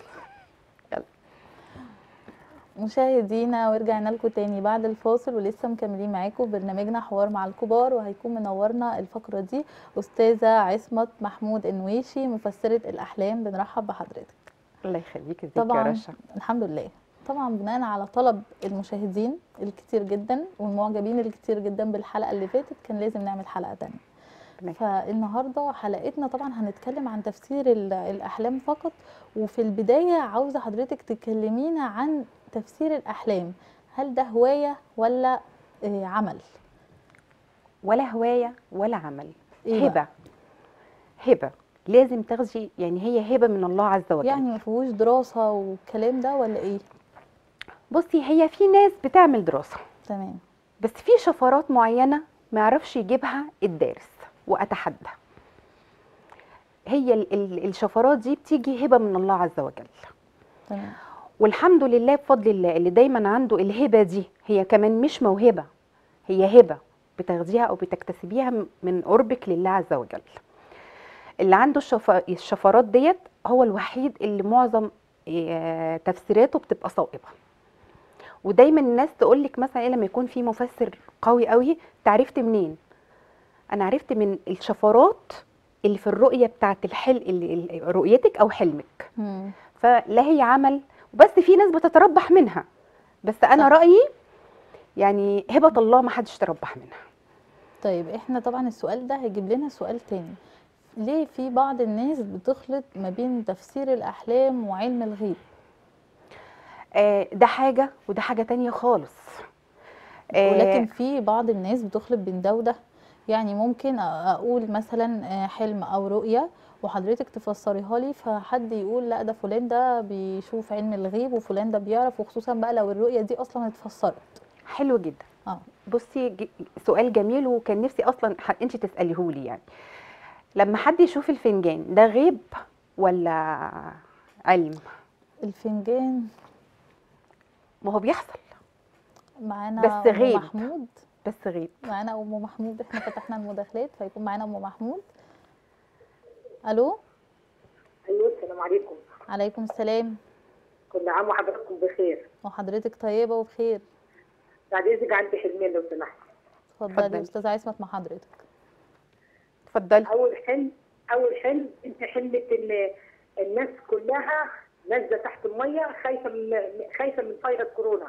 A: مشاهدينا ورجعنا لكم تاني بعد الفاصل ولسه مكملين معاكم في برنامجنا حوار مع الكبار وهيكون منورنا الفقره دي استاذه عصمت محمود انويشي مفسره الاحلام بنرحب بحضرتك
F: الله يخليك ازيك يا
A: طبعا
F: رشا
A: الحمد لله طبعا بناء على طلب المشاهدين الكتير جدا والمعجبين الكتير جدا بالحلقه اللي فاتت كان لازم نعمل حلقه تانية
F: ربنا
A: فالنهارده حلقتنا طبعا هنتكلم عن تفسير ال- الاحلام فقط وفي البدايه عاوزه حضرتك تكلمينا عن تفسير الاحلام هل ده هوايه ولا آه، عمل
F: ولا هوايه ولا عمل
A: إيه بقى؟
F: هبه هبه لازم تاخدي يعني هي هبه من الله عز وجل
A: يعني ما فيهوش دراسه والكلام ده ولا ايه
F: بصي هي في ناس بتعمل دراسه
A: تمام
F: بس في شفرات معينه ما يعرفش يجيبها الدارس واتحدى هي ال- ال- الشفرات دي بتيجي هبه من الله عز وجل
A: تمام
F: والحمد لله بفضل الله اللي دايما عنده الهبه دي هي كمان مش موهبه هي هبه بتاخديها او بتكتسبيها م- من قربك لله عز وجل اللي عنده الشف... الشفرات ديت هو الوحيد اللي معظم آه، تفسيراته بتبقى صائبه ودايما الناس تقول لك مثلا ايه لما يكون في مفسر قوي قوي انت عرفت منين انا عرفت من الشفرات اللي في الرؤيه بتاعت الحل اللي اللي- رؤيتك او حلمك
A: مم.
F: فلا هي عمل بس في ناس بتتربح منها بس انا
A: صح.
F: رايي يعني هبه الله ما حدش تربح منها
A: طيب احنا طبعا السؤال ده هيجيب لنا سؤال تاني ليه في بعض الناس بتخلط ما بين تفسير الأحلام وعلم الغيب
F: آه ده حاجه وده حاجه تانية خالص آه،
A: ولكن في بعض الناس بتخلط بين ده وده يعني ممكن أ- أقول مثلا آه، حلم أو رؤية وحضرتك تفسريها لي فحد يقول لا ده فلان ده بيشوف علم الغيب وفلان ده بيعرف وخصوصا بقى لو الرؤية دي أصلا اتفسرت
F: حلو جدا
A: اه
F: بصي ج- سؤال جميل وكان نفسي اصلا ح- انت تساليه لي يعني لما حد يشوف الفنجان ده غيب ولا علم
A: الفنجان
F: ما هو بيحصل
A: معانا
F: بس
A: أم
F: غيب.
A: محمود
F: بس غيب
A: معانا ام محمود احنا فتحنا المداخلات فيكون معانا ام محمود الو
G: ايوه السلام عليكم
A: عليكم السلام
G: كل عام وحضراتكم بخير
A: وحضرتك طيبه وبخير
G: بعد اذنك عندي حلمين لو سمحت
A: اتفضلي
F: اتفضلي.
A: استاذه عصمت مع حضرتك
F: اتفضلي
G: اول حلم اول حلم انت حلمت ان الناس كلها نازله تحت الميه خايفه من خايفه من فيروس كورونا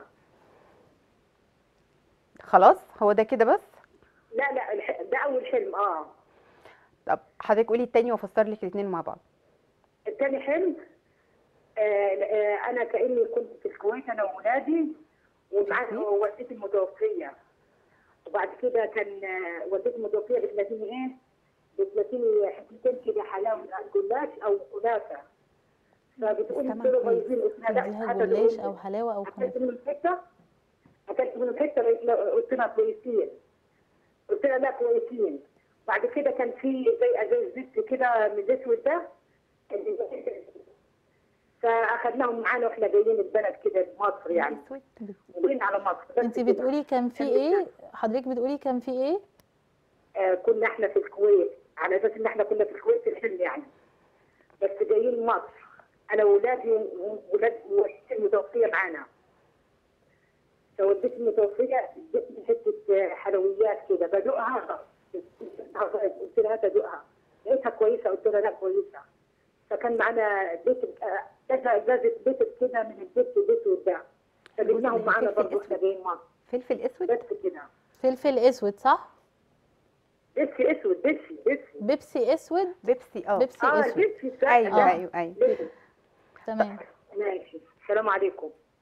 F: خلاص هو ده كده بس
G: لا لا الح- ده اول حلم اه
F: طب حضرتك قولي التاني وافسر لك الاثنين مع بعض
G: الثاني حلم آه آه انا كاني كنت في الكويت انا واولادي ومعايا والدتي المتوفيه وبعد كده كان آه، والدتي المتوفيه بتلاتيني ايه؟ بتلاتيني حتتين كده حلاوه جلاش او كنافه فبتقول لي
F: سمع
G: دول
F: كويس.
G: بايظين قلت لها لا
A: تديها
G: حتى
A: جلاش
G: دول-
A: او حلاوه او
G: اكلت
A: كنافه
G: منهم حته اكلت منهم حته لقيت- قلت لها كويسين قلت لها لا كويسين بعد كده كان في زي ازاز زيت كده من الاسود ده فاخدناهم معانا واحنا جايين البلد كده مصر يعني
F: اسود
G: وجينا على مصر بس
A: انت
G: كده.
A: بتقولي كان في ايه حضرتك بتقولي كان في ايه
G: آه كنا احنا في الكويت على اساس ان احنا كنا في الكويت في الحلم يعني بس جايين مصر انا واولادي وولاد والدتي المتوفيه معانا فوالدتي المتوفيه ادتني حته آه، حلويات كده بدوقها قلت لها هات ادوقها لقيتها كويسه قلت لها لا كويسه فكان معانا بيت آه، كذا ازازه بيت كده من البيت الاسود ده فجبناهم معانا
F: فلفل
G: برضه احنا
F: أسود.
G: جايين مصر
F: فلفل اسود
G: بس كده
A: فلفل اسود صح
G: بيبسي اسود بيبسي بيبسي
A: بيبسي اسود
F: بيبسي اه
A: بيبسي
G: اه
A: اسود
G: بيبسي
F: ايوه
A: آه.
F: ايوه ايوه
G: بيبسي.
A: تمام
G: ماشي السلام عليكم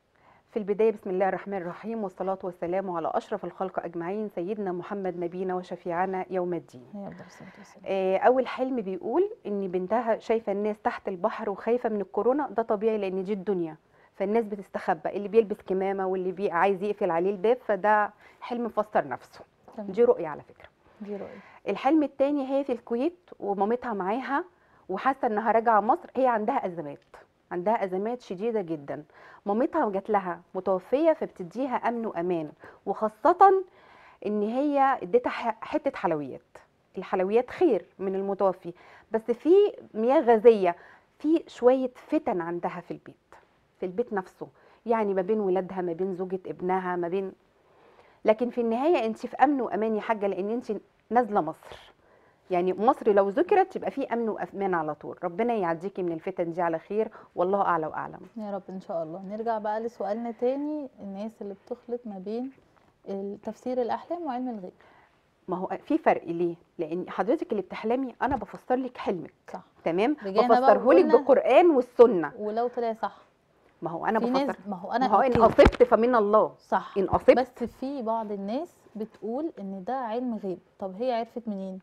F: في البداية بسم الله الرحمن الرحيم والصلاة والسلام على أشرف الخلق أجمعين سيدنا محمد نبينا وشفيعنا يوم الدين
A: هي أفضل الصلاة والسلام.
F: آه، أول حلم بيقول إن بنتها شايفة الناس تحت البحر وخايفة من الكورونا ده طبيعي لأن دي الدنيا فالناس بتستخبى اللي بيلبس كمامة واللي بي عايز يقفل عليه الباب فده حلم مفسر نفسه
A: تمام.
F: دي رؤية على فكرة
A: دي رؤية
F: الحلم التاني هي في الكويت ومامتها معاها وحاسه انها راجعه مصر هي عندها ازمات عندها ازمات شديده جدا مامتها جات لها متوفيه فبتديها امن وامان وخاصه ان هي اديتها ح- حته حلويات الحلويات خير من المتوفي بس في مياه غازيه في شويه فتن عندها في البيت في البيت نفسه يعني ما بين ولادها ما بين زوجة ابنها ما بين لكن في النهايه انت في امن وامان يا حاجه لان انت نازله مصر يعني مصر لو ذكرت يبقى في امن وامان على طول ربنا يعديكي من الفتن دي على خير والله اعلى واعلم
A: يا رب ان شاء الله نرجع بقى لسؤالنا تاني الناس اللي بتخلط ما بين تفسير الاحلام وعلم الغيب
F: ما هو في فرق ليه لان حضرتك اللي بتحلمي انا بفسر لك حلمك
A: صح
F: تمام
A: رجعنا بقى
F: بفسره لك
A: وقلنا-
F: بالقران والسنه
A: ولو طلع صح
F: ما هو انا
A: في ناس
F: بفسر
A: ما هو
F: ما
A: انا
F: هو ان
A: أوكي،
F: اصبت فمن الله
A: صح
F: ان اصبت
A: بس في بعض الناس بتقول ان ده علم غيب طب هي عرفت منين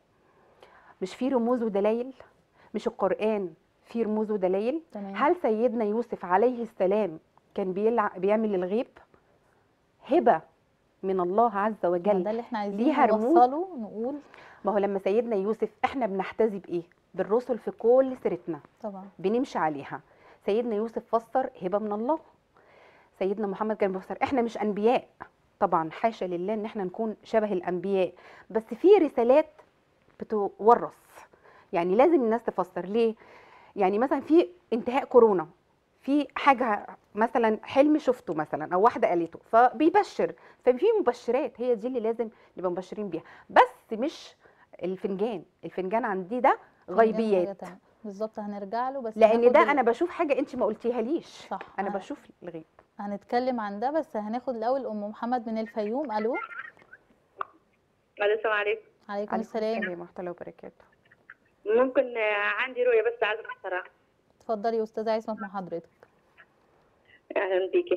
F: مش في رموز ودلائل مش القران فيه رموز ودلائل
A: تمام
F: هل سيدنا يوسف عليه السلام كان بيلع... بيعمل الغيب هبه من الله عز
A: ما
F: وجل
A: ده اللي احنا عايزين
F: ليها رموز؟
A: نوصله نقول
F: ما هو لما سيدنا يوسف احنا بنحتذي بايه بالرسل في كل سيرتنا
A: طبعا
F: بنمشي عليها سيدنا يوسف فسر هبه من الله سيدنا محمد كان بيفسر احنا مش انبياء طبعا حاشا لله ان احنا نكون شبه الانبياء بس في رسالات بتورث يعني لازم الناس تفسر ليه يعني مثلا في انتهاء كورونا في حاجه مثلا حلم شفته مثلا او واحده قالته فبيبشر ففي مبشرات هي دي اللي لازم نبقى مبشرين بيها بس مش الفنجان الفنجان عندي ده
A: فنجان حاجة
F: غيبيات
A: تانية. بالظبط هنرجع له بس
F: لان
A: هناخد
F: ده
A: ال-
F: انا بشوف حاجه انت ما قلتيها ليش
A: صح
F: انا
A: ه-
F: بشوف الغيب
A: هنتكلم عن ده بس هناخد الاول ام محمد من الفيوم الو
H: السلام عليكم
A: عليكم
F: عليكم
A: السلام
F: ورحمه الله وبركاته
H: ممكن آه، عندي رؤية بس عايزة أفسرها
A: اتفضلي يا استاذه عصمت مع حضرتك
H: أهلا بيكي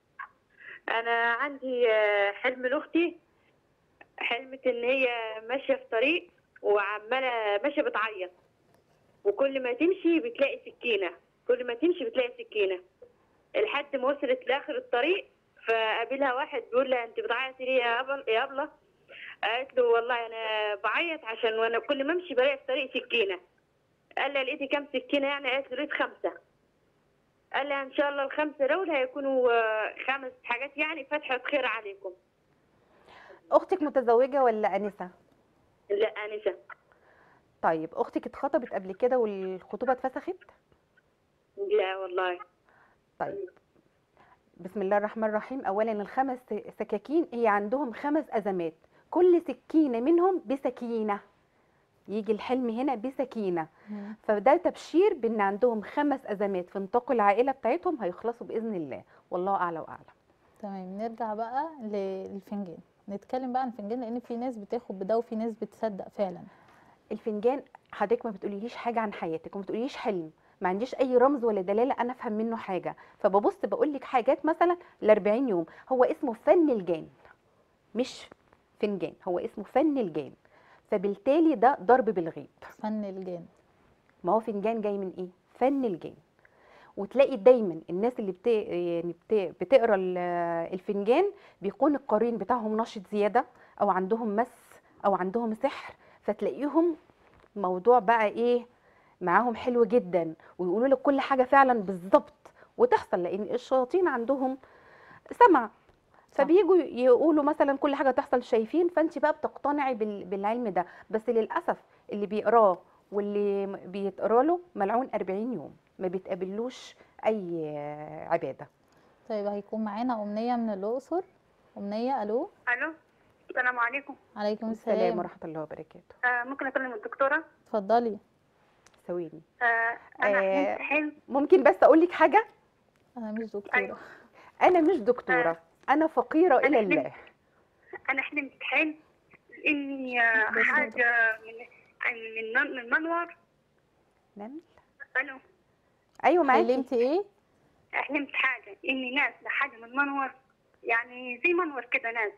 H: أنا عندي آه، حلم لأختي حلمت إن هي ماشية في طريق وعمالة ماشية بتعيط وكل ما تمشي بتلاقي سكينة كل ما تمشي بتلاقي سكينة لحد ما وصلت لآخر الطريق فقابلها واحد بيقول لها أنت بتعيطي ليه يا أبل يا أبلة قالت له والله أنا بعيط عشان وأنا كل ما أمشي بلاقي في طريق سكينة قال لها لقيتي كام سكينة يعني قالت له لقيت خمسة قال لها ان شاء الله الخمسه دول هيكونوا آه، خمس حاجات يعني فتحه خير عليكم
F: اختك متزوجه ولا انسه
H: لا انسه
F: طيب اختك اتخطبت قبل كده والخطوبه اتفسخت
H: لا والله
F: طيب بسم الله الرحمن الرحيم اولا الخمس سكاكين هي عندهم خمس ازمات كل سكينه منهم بسكينه يجي الحلم هنا بسكينه
A: مم.
F: فده تبشير بان عندهم خمس ازمات في نطاق العائله بتاعتهم هيخلصوا باذن الله والله اعلى واعلم
A: تمام نرجع بقى للفنجان نتكلم بقى عن الفنجان لان في ناس بتاخد بده وفي ناس بتصدق فعلا
F: الفنجان حضرتك ما بتقوليليش حاجه عن حياتك وما بتقوليش حلم ما عنديش اي رمز ولا دلاله انا افهم منه حاجه فببص بقول لك حاجات مثلا ل 40 يوم هو اسمه فن الجان مش فنجان هو اسمه فن الجان فبالتالي ده ضرب بالغيب
A: فن الجان
F: ما هو فنجان جاي من ايه فن الجان وتلاقي دايما الناس اللي بت... يعني بت... بتقرا ال- الفنجان بيكون القرين بتاعهم نشط زياده او عندهم مس او عندهم سحر فتلاقيهم موضوع بقى ايه معاهم حلو جدا ويقولوا لك كل حاجه فعلا بالظبط وتحصل لان الشياطين عندهم سمع فبيجوا يقولوا مثلا كل حاجه تحصل شايفين فانت بقى بتقتنعي بال- بالعلم ده بس للاسف اللي بيقراه واللي م- بيتقرا له ملعون 40 يوم ما بيتقابلوش اي عباده
A: طيب هيكون معانا امنيه من الاقصر امنيه الو
H: الو السلام عليكم
A: عليكم
F: السلام
A: السلام
F: ورحمه الله وبركاته
H: آه ممكن اكلم الدكتوره
A: اتفضلي
F: ثواني
H: آه انا
F: آه.
H: حلمت حلم
F: ممكن بس اقول لك حاجه
A: انا مش دكتوره
H: أيوة.
F: انا مش دكتوره انا فقيره الى
H: أنا
F: الله
H: انا حلمت حلم اني آه،
A: بس
H: حاجه من من من- من منور
F: نمل
H: الو
F: ايوه معاكي
A: حلمتي ايه
G: حلمت حاجة إني نازلة حاجة من منور يعني زي منور كده نازل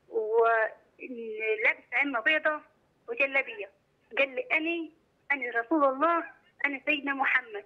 G: ولابس عمة بيضة وجلابية قال لي أني أنا رسول الله أنا سيدنا محمد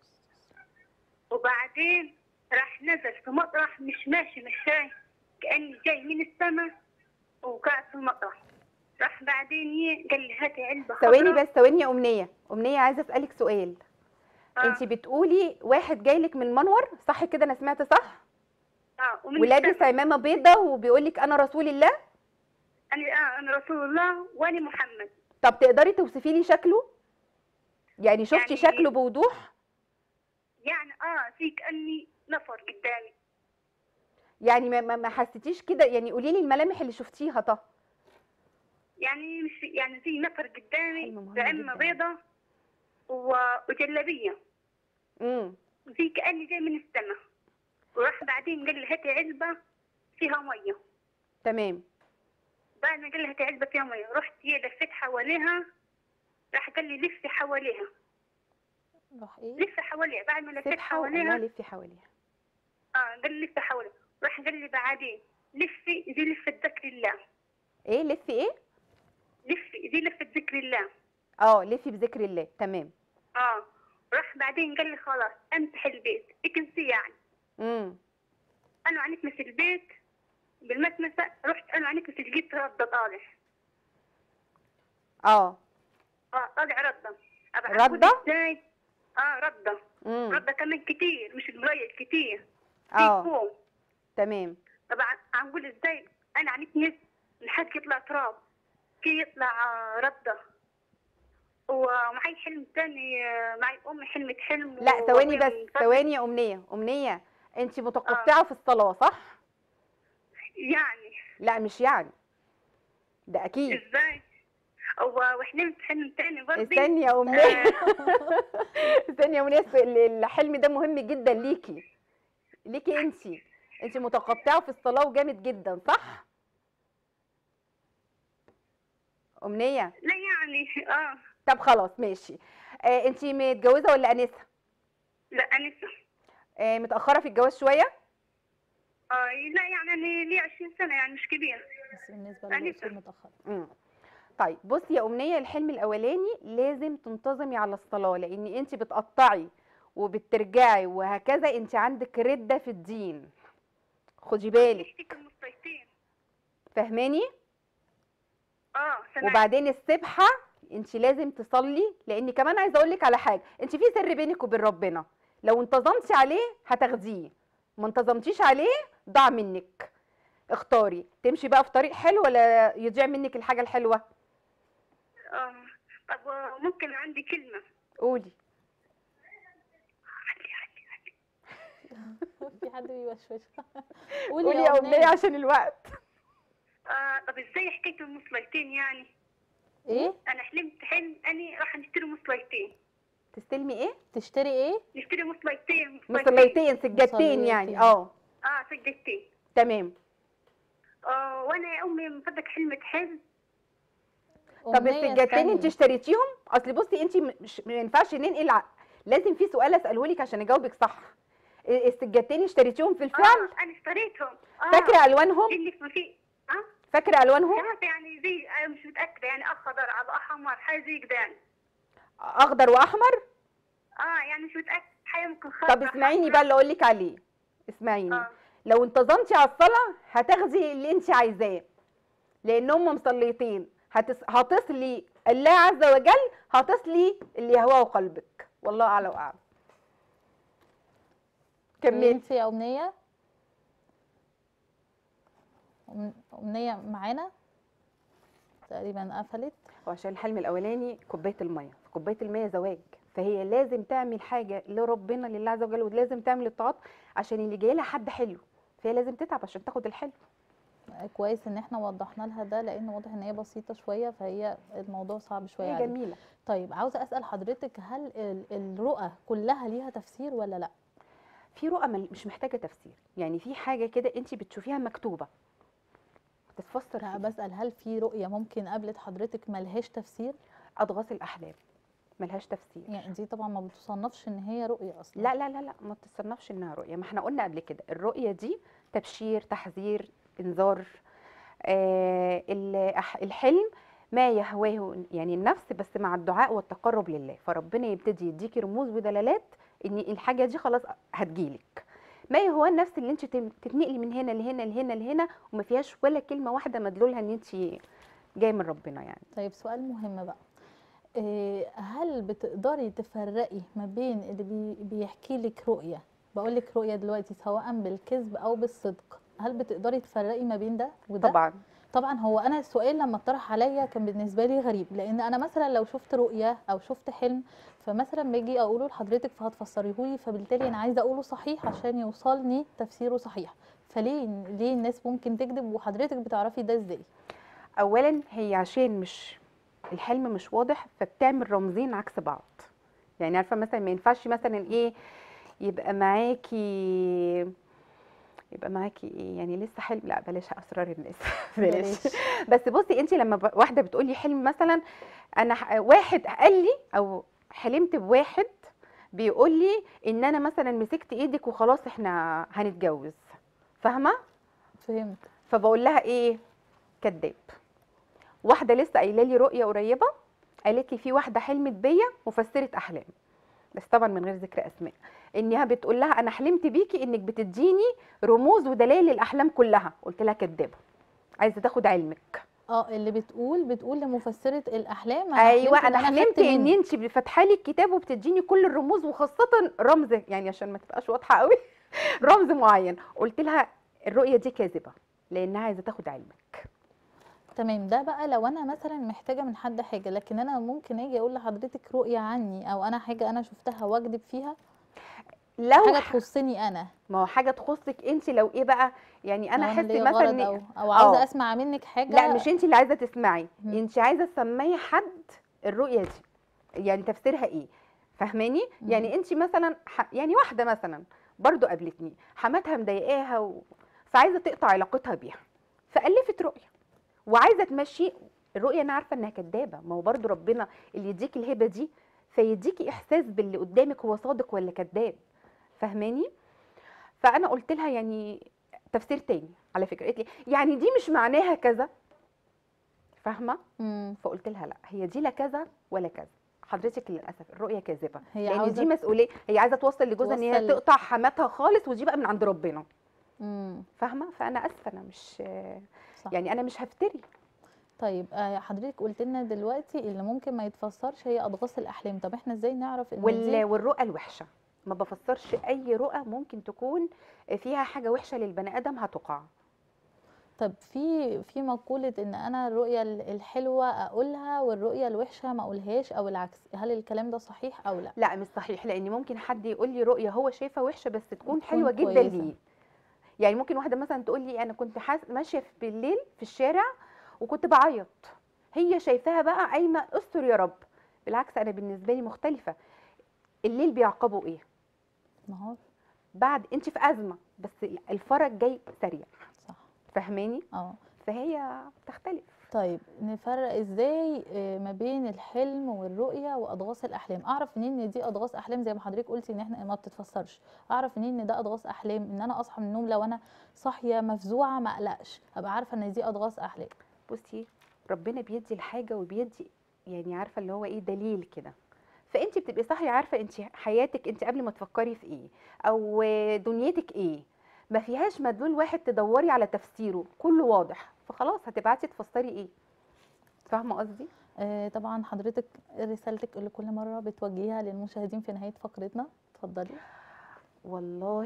G: وبعدين راح نزل في مطرح مش ماشي مشاي كأني جاي من السماء وقاعد في المطرح راح بعدين ي- قال لي هاتي علبة
F: ثواني
G: خضرا.
F: بس ثواني يا امنيه امنيه عايزه اسالك سؤال
G: آه.
F: انت بتقولي واحد جاي لك من المنور صح كده انا سمعت صح
G: اه ومن
F: ولابس
G: السماء.
F: عمامه بيضه وبيقول لك انا رسول الله
G: أنا آه أنا رسول الله وأنا محمد
F: طب تقدري توصفي لي شكله يعني شفتي
G: يعني-
F: شكله بوضوح
G: يعني اه في كأني نفر قدامي
F: يعني ما, ما, ما حسيتيش كده يعني قولي لي الملامح اللي شفتيها طب
G: يعني مش يعني زي نفر قدامي
F: حلم مهم
G: بعمة
F: جداً.
G: بيضة و- وجلابية
F: امم
G: زي كأني جاي من السماء وراح بعدين قال لي هاتي علبة فيها مية
F: تمام
G: بعد ما قال لي هاتي علبة فيها مية رحت هي لفيت حواليها راح قال لي لفي حواليها
A: راح ايه
G: لفي حواليها بعد ما لفيت
F: سبحه وقال لها
G: حواليها
F: لفي حواليها
G: اه قال لي لفي حواليها راح قال لي بعدين لفي زي لفة ذكر الله
F: ايه لفي ايه
G: لفي زي لفة ذكر الله
F: اه لفي بذكر الله تمام
G: اه راح بعدين قال لي خلاص امسح البيت اكنسي يعني
F: امم
G: انا عنكنس البيت بالمكنسة رحت انا عنكنس لقيت ردة طالع
F: اه
G: اه طالع ردة أبقى
F: ردة؟
G: أقول ازاي اه ردة
F: امم
G: ردة كمان كتير مش قليل كتير في
F: اه
G: كوم
F: تمام
G: طبعا هنقول ازاي انا عنكنس لحد يطلع تراب كي يطلع آه، ردة ومعي حلم تاني آه، معي امي حلمت حلم
F: لا ثواني
G: وأبويا
F: بس
G: من فترة-
F: ثواني يا امنيه امنيه انت متقطعه في الصلاه صح
G: يعني
F: لا مش يعني ده اكيد
G: ازاي و- وحلمت حلم تاني برضه
F: استني يا امنيه استني يا امنيه الس- الحلم ده مهم جدا ليكي ليكي انت انت متقطعه في الصلاه وجامد جدا صح امنيه
G: لا يعني اه
F: طب خلاص ماشي آه انت متجوزه ولا انسه
G: لا انسه
F: آه متاخره في الجواز شويه
G: اه لا يعني انا لي 20 سنه يعني مش كبير
A: بس بالنسبه
G: أنسة.
A: للأصول متاخره
F: مم. طيب بصي يا امنيه الحلم الاولاني لازم تنتظمي على الصلاه لان انت بتقطعي وبترجعي وهكذا انت عندك رده في الدين خدي بالك
G: اشتكي من السيطين
F: فاهماني
G: اه سمعت
F: وبعدين السبحه انت لازم تصلي لان كمان عايزه اقول لك على حاجه انت في سر بينك وبين ربنا لو انتظمتي عليه هتاخديه ما انتظمتيش عليه ضاع منك اختاري تمشي بقى في طريق حلو ولا يضيع منك الحاجه الحلوه
G: اه طب آه، ممكن عندي كلمه
F: قولي
G: عندي عندي عندي
A: في حد بيوشوش
F: قولي يا امنيه عشان الوقت
G: آه طب ازاي حكايه المصليتين يعني
A: ايه
G: انا حلمت حلم اني راح نشتري مصليتين
F: تستلمي ايه
A: تشتري ايه
G: نشتري مصليتين
F: مصليتين سجادتين يعني
A: مصليتين.
F: اه
G: اه سجدتين
F: تمام
G: آه وانا يا امي من فضلك حلمت حلم
F: طب
A: أمنية
F: السجادتين انت
A: استني.
F: اشتريتيهم اصل بصي انت مش ما ينفعش ننقل ع- لازم في سؤال اساله لك عشان اجاوبك صح ال- السجادتين اشتريتيهم في الفعل
G: اه انا اشتريتهم اه
F: فاكره الوانهم
G: اللي في في اه
F: فاكره الوانهم
G: شايفة يعني زي انا مش متاكده يعني اخضر على احمر حاجه زي كده يعني
F: اخضر واحمر
G: اه يعني مش متاكده حاجه ممكن خضرا
F: طب اسمعيني بقى اللي اقول لك عليه اسمعيني
G: اه
F: لو انتظمتي على الصلاه هتاخدي اللي انت عايزاه لان هم مصليتين هتس... هتصلي الله عز وجل هتصلي اللي يهواه قلبك والله اعلى واعلم كملي
A: انت يا امنيه أم- امنيه معانا تقريبا قفلت
F: وعشان الحلم الاولاني كوبايه الميه كوبايه الميه زواج فهي لازم تعمل حاجه لربنا لله عز وجل ولازم تعمل الطاعات عشان اللي جاي لها حد حلو فهي لازم تتعب عشان تاخد الحلو
A: كويس ان احنا وضحنا لها ده لان واضح ان هي بسيطه شويه فهي الموضوع صعب شويه
F: هي
A: عليها
F: جميله
A: طيب عاوزه اسال حضرتك هل ال- الرؤى كلها ليها تفسير ولا لا
F: في رؤى مل- مش محتاجه تفسير يعني في حاجه كده انت بتشوفيها مكتوبه تتفسر
A: لا
F: فيها.
A: بسال هل في رؤيه ممكن قابلت حضرتك ملهاش تفسير
F: اضغاث الاحلام ملهاش تفسير
A: يعني دي طبعا ما بتصنفش ان هي رؤيه اصلا
F: لا لا لا لا ما تتصنفش انها رؤيه ما احنا قلنا قبل كده الرؤيه دي تبشير تحذير انذار آه ال- أح- الحلم ما يهواه يعني النفس بس مع الدعاء والتقرب لله فربنا يبتدي يديكي رموز ودلالات ان الحاجه دي خلاص هتجيلك ما يهوى النفس اللي انت تم- تتنقلي من هنا لهنا لهنا لهنا وما فيهاش ولا كلمه واحده مدلولها ان انت جايه من ربنا يعني
A: طيب سؤال مهم بقى إيه، هل بتقدري تفرقي ما بين اللي بي بيحكي لك رؤيه بقول لك رؤيه دلوقتي سواء بالكذب او بالصدق هل بتقدري تفرقي ما بين ده وده
F: طبعا
A: طبعا هو انا السؤال لما اتطرح عليا كان بالنسبه لي غريب لان انا مثلا لو شفت رؤيه او شفت حلم فمثلا باجي اقوله لحضرتك فهتفسريه لي فبالتالي انا عايزه اقوله صحيح عشان يوصلني تفسيره صحيح فليه ليه الناس ممكن تكذب وحضرتك بتعرفي ده ازاي
F: اولا هي عشان مش الحلم مش واضح فبتعمل رمزين عكس بعض يعني عارفه مثلا ما ينفعش مثلا ايه يبقى معاكي يبقى معاكي ايه يعني لسه حلم لا بلاش اسرار الناس بلاش بس بصي انت لما ب... واحده بتقولي حلم مثلا انا ح... واحد قال لي او حلمت بواحد بيقول لي ان انا مثلا مسكت ايدك وخلاص احنا هنتجوز فاهمه
A: فهمت
F: فبقول لها ايه كذاب واحده لسه قايله لي رؤيه قريبه قالت لي في واحده حلمت بيا مفسره احلام بس طبعا من غير ذكر اسماء انها بتقول لها انا حلمت بيكي انك بتديني رموز ودلائل الاحلام كلها قلت لها كدابه عايزه تاخد علمك
A: اه اللي بتقول بتقول لمفسره الاحلام أنا
F: ايوه
A: حلمت إن
F: انا حلمت
A: خدت
F: ان
A: منك.
F: انت فاتحه لي الكتاب وبتديني كل الرموز وخاصه رمز يعني عشان ما تبقاش واضحه قوي رمز معين قلت لها الرؤيه دي كاذبه لانها عايزه تاخد علمك
A: تمام ده بقى لو انا مثلا محتاجه من حد حاجه لكن انا ممكن اجي اقول لحضرتك رؤيه عني او انا حاجه انا شفتها واكذب فيها
F: لو
A: حاجه
F: ح-
A: تخصني انا
F: ما هو حاجه تخصك انت لو ايه بقى يعني انا
A: لو
F: احس
A: ليا
F: مثلا
A: غرض
F: إن-
A: او او عاوزه
F: آه.
A: اسمع منك حاجه
F: لا مش انت اللي عايزه تسمعي
A: مم.
F: انت عايزه تسمعي حد الرؤيه دي يعني تفسيرها ايه فاهماني
A: مم.
F: يعني انت مثلا ح... يعني واحده مثلا برضو قابلتني حماتها مضايقاها و... فعايزه تقطع علاقتها بيها فالفت رؤيه وعايزه تمشي الرؤيه انا عارفه انها كدابه ما هو برضو ربنا اللي يديكي الهبه دي فيديكي احساس باللي قدامك هو صادق ولا كذاب فاهماني فانا قلت لها يعني تفسير تاني على فكره قالت لي يعني دي مش معناها كذا فاهمه
A: مم.
F: فقلت لها لا هي دي لا كذا ولا كذا حضرتك للاسف الرؤيه كاذبه
A: هي
F: لان
A: عاوزة
F: دي مسؤوليه هي عايزه توصل لجوزها ان هي
A: توصل-
F: تقطع حماتها خالص ودي بقى من عند ربنا
A: مم.
F: فاهمه فانا اسفه انا مش
A: صح.
F: يعني انا مش هفتري
A: طيب آه، حضرتك قلت لنا دلوقتي اللي ممكن ما يتفسرش هي اضغاث الاحلام طب احنا ازاي نعرف ان
F: وال...
A: دي
F: والرؤى الوحشه ما بفسرش اي رؤى ممكن تكون فيها حاجه وحشه للبني ادم هتقع
A: طب في في مقولة ان انا الرؤية ال- الحلوة اقولها والرؤية الوحشة ما اقولهاش او العكس هل الكلام ده صحيح او لا
F: لا مش صحيح لان ممكن حد يقول لي رؤيه هو شايفها وحشه بس تكون
A: تكون
F: حلوه جدا
A: كويسة.
F: ليه يعني ممكن واحده مثلا تقول لي انا كنت حاس ماشيه في بالليل في الشارع وكنت بعيط هي شايفاها بقى قايمه استر يا رب بالعكس انا بالنسبه لي مختلفه الليل بيعقبه ايه
A: نهار
F: بعد انت في ازمه بس الفرج جاي سريع
A: صح
F: فاهماني
A: اه
F: فهي بتختلف
A: طيب نفرق ازاي آه، ما بين الحلم والرؤية واضغاث الاحلام اعرف منين ان دي اضغاث احلام زي ما حضرتك قلتي ان احنا ما بتتفسرش اعرف منين ان ده اضغاث احلام ان انا اصحى من النوم لو انا صاحية مفزوعة ما اقلقش ابقى عارفة ان دي اضغاث احلام
F: بصي ربنا بيدي الحاجه وبيدي يعني عارفه اللي هو ايه دليل كده فانت بتبقي صاحيه عارفه انت حياتك انت قبل ما تفكري في ايه او دنيتك ايه ما فيهاش مدلول واحد تدوري على تفسيره كله واضح فخلاص هتبعتي تفسري ايه فاهمه قصدي
A: آه، طبعا حضرتك رسالتك اللي كل مرة بتوجهيها للمشاهدين في نهاية فقرتنا اتفضلي
F: والله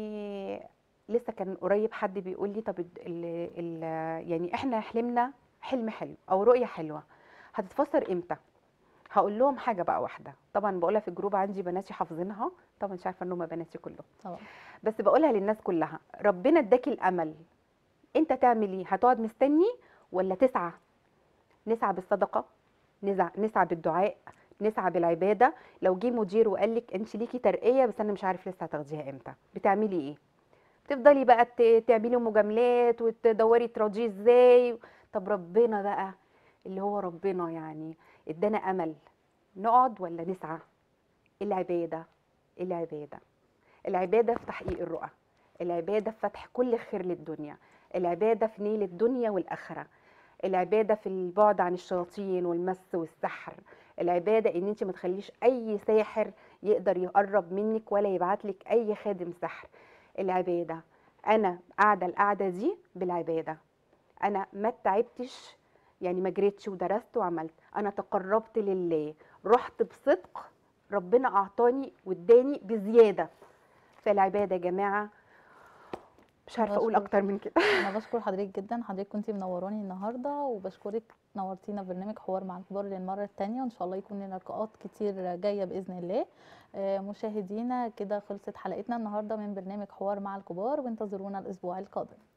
F: لسه كان قريب حد بيقول لي طب ال ال يعني احنا حلمنا حلم حلو او رؤيه حلوه هتتفسر امتى هقول لهم حاجه بقى واحده طبعا بقولها في الجروب عندي بناتي حافظينها طبعا مش عارفه ان هم بناتي كلهم
A: طبعا
F: بس بقولها للناس كلها ربنا اداكي الامل انت تعمل ايه هتقعد مستني ولا تسعى نسعى بالصدقه نسعى نسعى بالدعاء نسعى بالعباده لو جه مدير وقال لك انت ليكي ترقيه بس انا مش عارف لسه هتاخديها امتى بتعملي ايه تفضلي بقى ت- تعملي مجاملات وتدوري تراضيه ازاي طب ربنا بقى اللي هو ربنا يعني ادانا امل نقعد ولا نسعى العبادة العبادة العبادة في تحقيق الرؤى العبادة في فتح كل خير للدنيا العبادة في نيل الدنيا والآخرة العبادة في البعد عن الشياطين والمس والسحر العبادة ان انت ما تخليش اي ساحر يقدر يقرب منك ولا يبعت لك اي خادم سحر العبادة انا قاعدة القعدة دي بالعبادة انا ما تعبتش يعني ما جريتش ودرست وعملت انا تقربت لله رحت بصدق ربنا اعطاني واداني بزياده فالعباده يا جماعه مش عارفه اقول
A: بشكر.
F: اكتر من كده
A: انا بشكر حضرتك جدا حضرتك كنتي منوراني النهارده وبشكرك نورتينا في برنامج حوار مع الكبار للمره الثانيه وان شاء الله يكون لنا لقاءات كتير جايه باذن الله آه، مشاهدينا كده خلصت حلقتنا النهارده من برنامج حوار مع الكبار وانتظرونا الاسبوع القادم